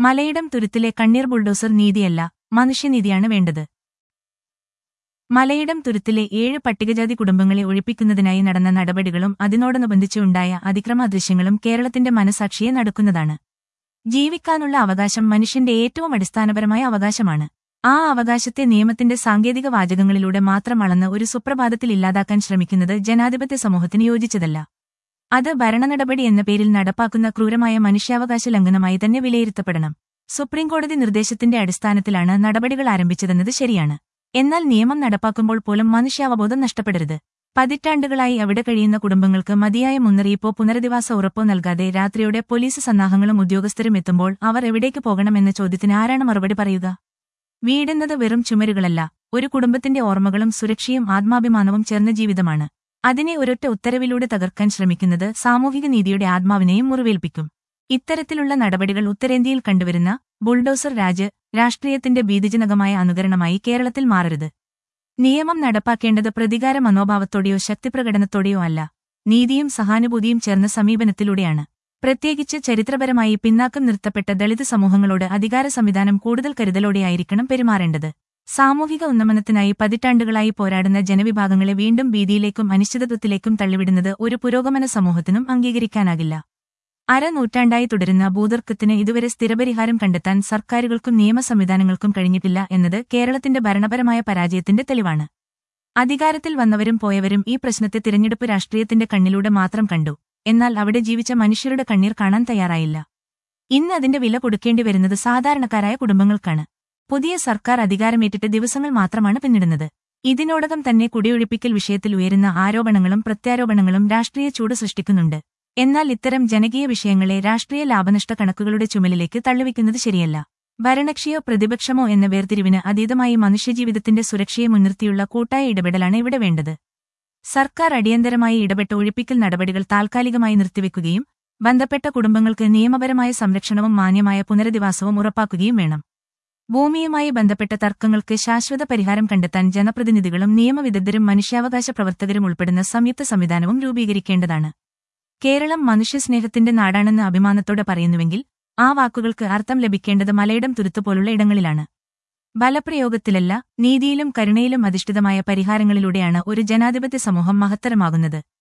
മലയിടം തുരുത്തിലെ കണ്ണീർ ബുൾഡോസർ നീതിയല്ല മനുഷ്യനീതിയാണ് വേണ്ടത് മലയിടം തുരുത്തിലെ ഏഴ് പട്ടികജാതി കുടുംബങ്ങളെ ഒഴിപ്പിക്കുന്നതിനായി നടന്ന നടപടികളും അതിനോടനുബന്ധിച്ചുണ്ടായ അതിക്രമ ദൃശ്യങ്ങളും കേരളത്തിന്റെ മനസാക്ഷിയെ നടക്കുന്നതാണ് ജീവിക്കാനുള്ള അവകാശം മനുഷ്യന്റെ ഏറ്റവും അടിസ്ഥാനപരമായ അവകാശമാണ് ആ അവകാശത്തെ നിയമത്തിന്റെ സാങ്കേതിക വാചകങ്ങളിലൂടെ മാത്രം അളന്ന് ഒരു സുപ്രഭാതത്തിൽ ഇല്ലാതാക്കാൻ ശ്രമിക്കുന്നത് ജനാധിപത്യ സമൂഹത്തിന് യോജിച്ചതല്ല അത് ഭരണനടപടി എന്ന പേരിൽ നടപ്പാക്കുന്ന ക്രൂരമായ മനുഷ്യാവകാശ ലംഘനമായി തന്നെ വിലയിരുത്തപ്പെടണം സുപ്രീംകോടതി നിർദ്ദേശത്തിന്റെ അടിസ്ഥാനത്തിലാണ് നടപടികൾ ആരംഭിച്ചതെന്നത് ശരിയാണ് എന്നാൽ നിയമം നടപ്പാക്കുമ്പോൾ പോലും മനുഷ്യാവബോധം നഷ്ടപ്പെടരുത് പതിറ്റാണ്ടുകളായി അവിടെ കഴിയുന്ന കുടുംബങ്ങൾക്ക് മതിയായ മുന്നറിയിപ്പോ പുനരധിവാസ ഉറപ്പോ നൽകാതെ രാത്രിയോടെ പോലീസ് സന്നാഹങ്ങളും ഉദ്യോഗസ്ഥരും എത്തുമ്പോൾ അവർ എവിടേക്ക് പോകണമെന്ന ചോദ്യത്തിന് ആരാണ് മറുപടി പറയുക വീടെന്നത് വെറും ചുമരുകളല്ല ഒരു കുടുംബത്തിന്റെ ഓർമ്മകളും സുരക്ഷയും ആത്മാഭിമാനവും ചേർന്ന ജീവിതമാണ് അതിനെ ഒരൊറ്റ ഉത്തരവിലൂടെ തകർക്കാൻ ശ്രമിക്കുന്നത് സാമൂഹിക നീതിയുടെ ആത്മാവിനെയും മുറിവേൽപ്പിക്കും ഇത്തരത്തിലുള്ള നടപടികൾ ഉത്തരേന്ത്യയിൽ കണ്ടുവരുന്ന ബുൾഡോസർ രാജ് രാഷ്ട്രീയത്തിന്റെ ഭീതിജനകമായ അനുകരണമായി കേരളത്തിൽ മാറരുത് നിയമം നടപ്പാക്കേണ്ടത് പ്രതികാര മനോഭാവത്തോടെയോ ശക്തിപ്രകടനത്തോടെയോ അല്ല നീതിയും സഹാനുഭൂതിയും ചേർന്ന സമീപനത്തിലൂടെയാണ് പ്രത്യേകിച്ച് ചരിത്രപരമായി പിന്നാക്കം നിർത്തപ്പെട്ട ദളിത് സമൂഹങ്ങളോട് അധികാര സംവിധാനം കൂടുതൽ കരുതലോടെയായിരിക്കണം പെരുമാറേണ്ടത് സാമൂഹിക ഉന്നമനത്തിനായി പതിറ്റാണ്ടുകളായി പോരാടുന്ന ജനവിഭാഗങ്ങളെ വീണ്ടും ഭീതിയിലേക്കും അനിശ്ചിതത്വത്തിലേക്കും തള്ളിവിടുന്നത് ഒരു പുരോഗമന സമൂഹത്തിനും അംഗീകരിക്കാനാകില്ല അരനൂറ്റാണ്ടായി തുടരുന്ന ഭൂതർക്കത്തിന് ഇതുവരെ സ്ഥിരപരിഹാരം കണ്ടെത്താൻ സർക്കാരുകൾക്കും നിയമ സംവിധാനങ്ങൾക്കും കഴിഞ്ഞിട്ടില്ല എന്നത് കേരളത്തിന്റെ ഭരണപരമായ പരാജയത്തിന്റെ തെളിവാണ് അധികാരത്തിൽ വന്നവരും പോയവരും ഈ പ്രശ്നത്തെ തിരഞ്ഞെടുപ്പ് രാഷ്ട്രീയത്തിന്റെ കണ്ണിലൂടെ മാത്രം കണ്ടു എന്നാൽ അവിടെ ജീവിച്ച മനുഷ്യരുടെ കണ്ണീർ കാണാൻ തയ്യാറായില്ല ഇന്ന് അതിന്റെ വില കൊടുക്കേണ്ടി വരുന്നത് സാധാരണക്കാരായ കുടുംബങ്ങൾക്കാണ് പുതിയ സർക്കാർ അധികാരമേറ്റിട്ട് ദിവസങ്ങൾ മാത്രമാണ് പിന്നിടുന്നത് ഇതിനോടകം തന്നെ കുടിയൊഴിപ്പിക്കൽ വിഷയത്തിൽ ഉയരുന്ന ആരോപണങ്ങളും പ്രത്യാരോപണങ്ങളും രാഷ്ട്രീയ ചൂട് സൃഷ്ടിക്കുന്നുണ്ട് എന്നാൽ ഇത്തരം ജനകീയ വിഷയങ്ങളെ രാഷ്ട്രീയ ലാഭനഷ്ട കണക്കുകളുടെ ചുമലിലേക്ക് തള്ളിവെക്കുന്നത് ശരിയല്ല ഭരണകക്ഷിയോ പ്രതിപക്ഷമോ എന്ന വേർതിരിവിന് അതീതമായി മനുഷ്യജീവിതത്തിന്റെ സുരക്ഷയെ മുൻനിർത്തിയുള്ള കൂട്ടായ ഇടപെടലാണ് ഇവിടെ വേണ്ടത് സർക്കാർ അടിയന്തരമായി ഇടപെട്ട ഒഴിപ്പിക്കൽ നടപടികൾ താൽക്കാലികമായി നിർത്തിവെക്കുകയും ബന്ധപ്പെട്ട കുടുംബങ്ങൾക്ക് നിയമപരമായ സംരക്ഷണവും മാന്യമായ പുനരധിവാസവും ഉറപ്പാക്കുകയും വേണം ഭൂമിയുമായി ബന്ധപ്പെട്ട തർക്കങ്ങൾക്ക് ശാശ്വത പരിഹാരം കണ്ടെത്താൻ ജനപ്രതിനിധികളും നിയമവിദഗ്ധരും മനുഷ്യാവകാശ പ്രവർത്തകരും ഉൾപ്പെടുന്ന സംയുക്ത സംവിധാനവും രൂപീകരിക്കേണ്ടതാണ് കേരളം മനുഷ്യസ്നേഹത്തിന്റെ നാടാണെന്ന് അഭിമാനത്തോടെ പറയുന്നുവെങ്കിൽ ആ വാക്കുകൾക്ക് അർത്ഥം ലഭിക്കേണ്ടത് മലയിടം തുരുത്തുപോലുള്ള ഇടങ്ങളിലാണ് ബലപ്രയോഗത്തിലല്ല നീതിയിലും കരുണയിലും അധിഷ്ഠിതമായ പരിഹാരങ്ങളിലൂടെയാണ് ഒരു ജനാധിപത്യ സമൂഹം മഹത്തരമാകുന്നത്